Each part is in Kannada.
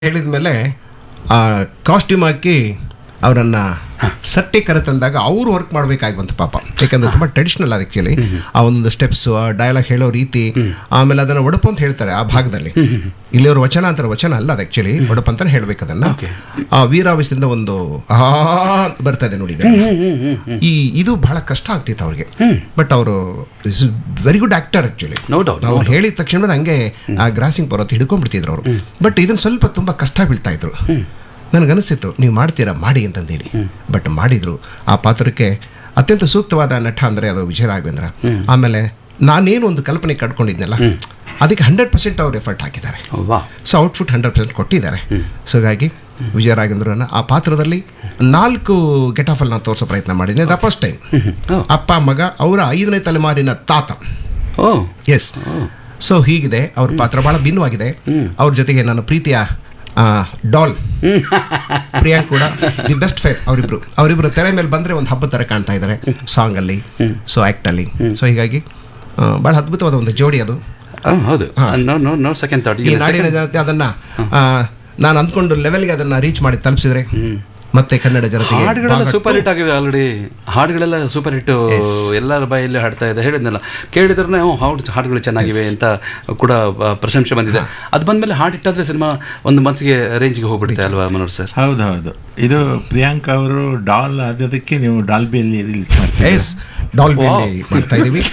ಹೇಳಿದ ಮೇಲೆ ಆ ಕಾಸ್ಟ್ಯೂಮ್ ಹಾಕಿ ಅವರನ್ನ ಸಟ್ಟಿ ಕರೆತಂದಾಗ ಅವರು ವರ್ಕ್ ಮಾಡ್ಬೇಕಾಗಿ ಬಂತು ಪಾಪ ಯಾಕಂದ್ರೆ ತುಂಬಾ ಟ್ರೆಡಿಷನಲ್ ಅದು ಆಕ್ಚುಲಿ ಆ ಒಂದು ಸ್ಟೆಪ್ಸ್ ಆ ಡೈಲಾಗ್ ಹೇಳೋ ರೀತಿ ಆಮೇಲೆ ಅದನ್ನ ಒಡಪು ಅಂತ ಹೇಳ್ತಾರೆ ಆ ಭಾಗದಲ್ಲಿ ಇಲ್ಲಿ ಅವರು ವಚನ ಅಂತಾರೆ ವಚನ ಅಲ್ಲ ಅದು ಆಕ್ಚುಲಿ ಒಡಪು ಅಂತಾನೆ ಹೇಳ್ಬೇಕು ಅದನ್ನ Okay. ಆ ವೀರಾವೇಶದಿಂದ ಒಂದು ಆ ಬರ್ತಾ ಇದೆ ನೋಡಿ ಇದು. ಈ ಇದು ಬಹಳ ಕಷ್ಟ ಆಗ್ತಿತ್ತು ಅವ್ರಿಗೆ ಬಟ್ ಅವರು very good actor actually No doubt, no ಅವ್ರು ಹೇಳಿದ ತಕ್ಷಣ ಹಂಗೆ ಆ ಗ್ರಾಸಿಂಗ್ ಬರೋದು ಹಿಡ್ಕೊಂಡ್ಬಿಡ್ತಿದ್ರು ಅವರು ಬಟ್ ಇದನ್ನ ಸ್ವಲ್ಪ ತುಂಬಾ ಕಷ್ಟ ಬೀಳ್ತಾ ಇದ್ರು ನನಗನ್ಸಿತ್ತು ನೀವು ಮಾಡ್ತೀರಾ ಮಾಡಿ ಅಂತಂದೇಳಿ ಬಟ್ ಮಾಡಿದ್ರು ಆ ಪಾತ್ರಕ್ಕೆ ಅತ್ಯಂತ ಸೂಕ್ತವಾದ ನಟ ಅಂದ್ರೆ ಅದು ವಿಜಯ ರಾಘವೇಂದ್ರ ಆಮೇಲೆ ನಾನೇನು ಒಂದು ಕಲ್ಪನೆ ಕಟ್ಕೊಂಡಿದ್ನಲ್ಲ ಅದಕ್ಕೆ ಹಂಡ್ರೆಡ್ ಪರ್ಸೆಂಟ್ ಅವ್ರು ಎಫರ್ಟ್ ಹಾಕಿದ್ದಾರೆ ವಾ ಸೊ ಔಟ್ಫುಟ್ ಹಂಡ್ರೆಡ್ ಪರ್ಸೆಂಟ್ ಕೊಟ್ಟಿದ್ದಾರೆ ಸೊ ಹಾಗಾಗಿ ವಿಜಯ ರಾಘವೇಂದ್ರನ ಆ ಪಾತ್ರದಲ್ಲಿ ನಾಲ್ಕು ಗೆಟ್ ಆಫ್ ಅಲ್ಲಿ ನಾನು ತೋರಿಸೋ ಪ್ರಯತ್ನ ಮಾಡಿದ್ದೆ ದ ಫಸ್ಟ್ ಟೈಮ್ ಓ ಅಪ್ಪ ಮಗ ಅವರ ಐದನೇ ತಲೆಮಾರಿನ ತಾತ ಓ ಎಸ್ ಸೊ ಹೀಗಿದೆ ಅವ್ರ ಪಾತ್ರ ಬಹಳ ಭಿನ್ನವಾಗಿದೆ ಅವ್ರ ಜೊತೆಗೆ ನನ್ನ ಪ್ರೀತಿಯ ಡಾಲ್ ಪ್ರಿಯಾಂಕ್ ಕೂಡ ದಿ ಬೆಸ್ಟ್ ಫೇರ್ ಅವರಿಬ್ರು ಅವರಿಬ್ರು ತೆರೆ ಮೇಲೆ ಬಂದ್ರೆ ಒಂದು ಹಬ್ಬದ ತರ ಕಾಣ್ತಾ ಇದ್ದಾರೆ ಸಾಂಗ್ ಅಲ್ಲಿ ಸೊ ಆಕ್ಟ್ ಅಲ್ಲಿ ಸೊ ಹೀಗಾಗಿ ಆ, ಬಹಳ ಅದ್ಭುತವಾದ ಒಂದು ಜೋಡಿ ಅದು ಆ, ಹೌದು no no no second thought ಈ ನಾಡಿನ ಜನತೆ ಅದನ್ನ ಆ, ನಾನು ಅಂದ್ಕೊಂಡು ಲೆವೆಲ್ಗೆ ಅದನ್ನ ರೀಚ್ ಮಾಡಿ ತಲುಪಿಸಿದ್ರೆ ಮತ್ತೆ ಕನ್ನಡ ಜನತೆಗೆ ಹಾಡುಗಳೆಲ್ಲ ಭಾಗ- ಸೂಪರ್ ಹಿಟ್ ಆಗಿವೆ ಆಲ್ರೆಡಿ ಹಾಡುಗಳೆಲ್ಲ ಸೂಪರ್ ಹಿಟ್ ಎಲ್ಲರ ಬಾಯಲ್ಲಿ ಹಾಡ್ತಾ ಇದೆ ಹೇಳಿದ್ನಲ್ಲ ಕೇಳಿದ್ರೆ ಹಾಡು ಹಾಡುಗಳು ಚೆನ್ನಾಗಿವೆ ಅಂತ ಕೂಡ ಆ, ಪ್ರಶಂಸೆ ಬಂದಿದೆ ಅದು ಬಂದ್ಮೇಲೆ ಹಾಡು ಇಟ್ಟಾದ್ರೆ ಸಿನಿಮಾ ಒಂದು ಮಂತ್ಗೆ ರೇಂಜ್ಗೆ ಹೋಗ್ಬಿಡುತ್ತೆ ಅಲ್ವಾ ಮನೋಜ್ ಸರ್ ಹೌದು ಹೌದು ಇದು ಪ್ರಿಯಾಂಕ್ ಅವರು ಡಾಲ್ ಆದದಕ್ಕೆ ನೀವು ಡಾಲ್ಬಿಯಲ್ಲಿ ರಿಲೀಸ್ ಮಾಡ್ತೀರಿ ಎಸ್ ಡಾಲ್ಬಿ ಮಾಡ್ತಾ ಇದೀವಿ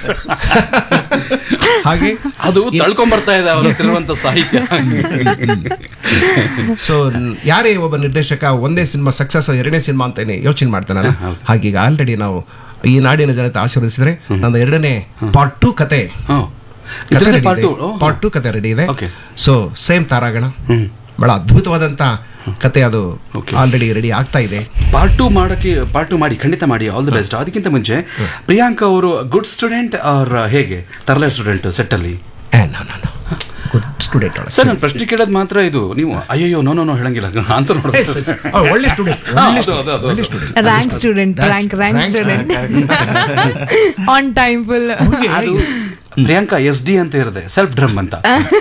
ಹಾಗೆ ಅದು ತಳ್ಕೊಂಡ್ ಬರ್ತಾ ಇದೆ ಅವ್ರ ಹತ್ರ ಇರುವಂತ ಸಾಹಿತ್ಯ ಸೊ ಯಾರೇ ಒಬ್ಬ ನಿರ್ದೇಶಕ ಒಂದೇ ಸಿನಿಮಾ ಸಕ್ಸಸ್ ಎರಡನೇ ಸಿನಿಮಾ ಅಂತಾನೆ ಯೋಚನೆ ಮಾಡ್ತಾನಲ್ಲ ಹಾಗೀಗ ಆಲ್ರೆಡಿ ನಾವು ಈ ನಾಡಿನ ಜನತೆ ಆಶೀರ್ವದಿಸಿದ್ರೆ ನನ್ನ ಎರಡನೇ ಪಾರ್ಟ್ ಟು ಕತೆ ಹ್ಮ್. ಕತೆ ಇದ್ರದ್ದೇ ರೆಡಿ part ಇದೆ two? ಓ. ಪಾರ್ಟ್ ಟು ಕತೆ ರೆಡಿ ಇದೆ Okay. ಸೊ ಸೇಮ್ ತಾರಾಗಣ ಹ್ಮ್. ಬಹಳ ಅದ್ಭುತವಾದಂತ ಕತೆ ಅದು Okay. ಆಲ್ರೆಡಿ ರೆಡಿ ಆಗ್ತಾ ಇದೆ ಪಾರ್ಟ್ ಟು ಮಾಡಕ್ಕೆ ಪಾರ್ಟ್ ಟು ಮಾಡಿ ಖಂಡಿತ ಮಾಡಿ ಆಲ್ ದಿ ಬೆಸ್ಟ್ ಅದಕ್ಕಿಂತ ಮುಂಚೆ ಪ್ರಿಯಾಂಕಾ ಅವರು ಗುಡ್ ಸ್ಟೂಡೆಂಟ್ ಅವ್ರ ಹೇಗೆ ತರಲೆ ಸ್ಟೂಡೆಂಟ್ ಸೆಟ್ ಅಲ್ಲಿ ಗುಡ್ ಸ್ಟೂಡೆಂಟ್ ಸರ್ ನಾನು ಪ್ರಶ್ನೆ ಕೇಳೋದು ಮಾತ್ರ ಇದು ನೀವು ಅಯ್ಯೋ ನೋ ನೋ ನೋ ಹೇಳಂಗಿಲ್ಲ ಆನ್ಸರ್ ನೋಡೋದು ಒಳ್ಳೆ ಸ್ಟೂಡೆಂಟ್ ಅದು, ಅದು, ಅದು, ಒಳ್ಳೆ ಅದು. Student rank student rank rank rank, student on time full ಅದು ಪ್ರಿಯಾಂಕಾ ಎಸ್ ಡಿ ಅಂತ ಇರುತ್ತೆ ಸೆಲ್ಫ್ ಡ್ರಮ್ ಅಂತ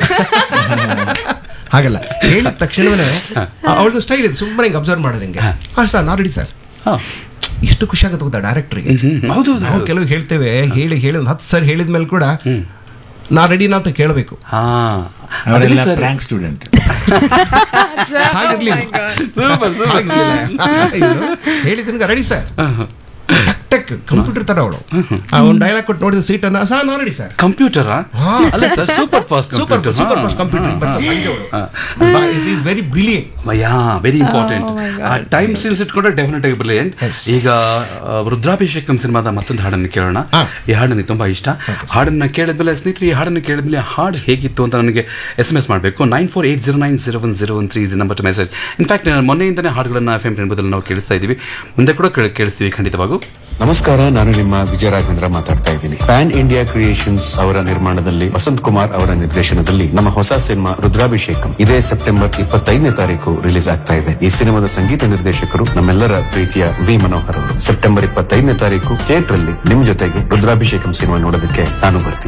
ಹಾಗಲ್ಲ ಹೇಳಿದ ತಕ್ಷಣವೇ ಅವಳದು ಸ್ಟೈಲ್ ಇದೆ ಸುಮ್ಮನೆ ಹಿಂಗೆ ಅಬ್ಸರ್ವ್ ಮಾಡೋದು ಹಿಂಗೆ ಹಾ ಸರ್ ನಾ ರೆಡಿ ಸರ್ ಹಾ. ಎಷ್ಟು ಖುಷಿ ಆಗುತ್ತೆ ಗೊತ್ತಾ ಡೈರೆಕ್ಟರ್ಗೆ ಹೌದು ನಾವು ಕೆಲವು ಹೇಳ್ತೇವೆ ಹೇಳಿ ಹೇಳಿ ಒಂದು ಹತ್ತು ಸರಿ ಹೇಳಿದ ಮೇಲೆ ಕೂಡ ನಾ ರೆಡಿನಾ ಅಂತ ಕೇಳಬೇಕು ಹಾ ಅವರೆಲ್ಲ ಪ್ರ್ಯಾಂಕ್ ಸ್ಟೂಡೆಂಟ್ ಹಾಗಿರ್ಲಿಲ್ಲ ಸೂಪರ್ ಸೂಪರ್ ಹೇಳಿದ್ರೆ ರೆಡಿ ಸರ್ ಟಕ್ ಕಂಪ್ಯೂಟರ್ ತರ ಅವಳು ಒಂದು ಡೈಲಾಗ್ ಕೊಟ್ಟು ನೋಡಿದ ಸೀಟನ್ನ ಸಾ ನಾ ರೆಡಿ ಸರ್ ಕಂಪ್ಯೂಟರ್ ಅಲ್ಲ sir super fast super super fast computer ಬರ್ತದೆ ಹಂಗೆ ಅವಳು is very brilliant yeah very important Oh my God. Time scenes ಇಟ್ಕೊಂಡ್ರೆ ಡೆಫಿನೆಟ್ ಆಗಿ ಬ್ರಿಲಿಯಂಟ್ Yes. ಈಗ ಆ, ರುದ್ರಾಭಿಷೇಕಂ ಸಿನಿಮಾದ ಮತ್ತೊಂದು ಹಾಡನ್ನು ಕೇಳೋಣ ಹಾ. ಈ ಹಾಡು ನನಗೆ ತುಂಬಾ ಇಷ್ಟ ಹಾಡನ್ನ ಕೇಳಿದ್ಮೇಲೆ ಸ್ನೇಹಿತರೆ ಈ ಹಾಡನ್ನು ಕೇಳಿದ್ಮೇಲೆ ಹಾಡು ಹೇಗಿತ್ತು ಅಂತ ನನಗೆ ಎಸ್ ಎಮ್ ಎಸ್ ಮಾಡಬೇಕು nine four eight zero nine zero one zero one three ಇದು ನಂಬರ್ ಟು ಮೆಸೇಜ್ ಇನ್ಫ್ಯಾಕ್ಟ್ ಮೊನ್ನೆಯಿಂದನೇ ಹಾಡುಗಳನ್ನು ಎಫ್ ಎಂ ಎಂಬುದನ್ನು ನಾವು ಕೇಳಿಸ್ತಾ ಇದ್ದೀವಿ ಮುಂದೆ ಕೂಡ ಕೇಳ- ಕೇಳಿಸ್ತೀವಿ ಖಂಡಿತವಾಗೂ ನಮಸ್ಕಾರ ನಾನು ನಿಮ್ಮ ವಿಜಯ ರಾಘವೇಂದ್ರ ಮಾತಾಡ್ತಾ ಇದ್ದೀನಿ ಪ್ಯಾನ್ ಇಂಡಿಯಾ ಕ್ರಿಯೇಷನ್ಸ್ ಅವರ ನಿರ್ಮಾಣದಲ್ಲಿ ವಸಂತ್ ಕುಮಾರ್ ಅವರ ನಿರ್ದೇಶನದಲ್ಲಿ ನಮ್ಮ ಹೊಸ ಸಿನಿಮಾ ರುದ್ರಾಭಿಷೇಕಂ ಇದೇ ಸೆಪ್ಟೆಂಬರ್ ಇಪ್ಪತ್ತೈದನೇ ತಾರೀಕು ರಿಲೀಸ್ ಆಗ್ತಾ ಇದೆ ಈ ಸಿನಿಮಾದ ಸಂಗೀತ ನಿರ್ದೇಶಕರು ನಮ್ಮೆಲ್ಲರ ಪ್ರೀತಿಯ ವಿ ಮನೋಹರ್ ಅವರು ಸೆಪ್ಟೆಂಬರ್ ಇಪ್ಪತ್ತೈದನೇ ತಾರೀಕು ಥಿಯೇಟರ್ ಅಲ್ಲಿ ನಿಮ್ ಜೊತೆಗೆ ರುದ್ರಾಭಿಷೇಕಂ ಸಿನಿಮಾ ನೋಡೋದಕ್ಕೆ ನಾನು ಬರ್ತೀನಿ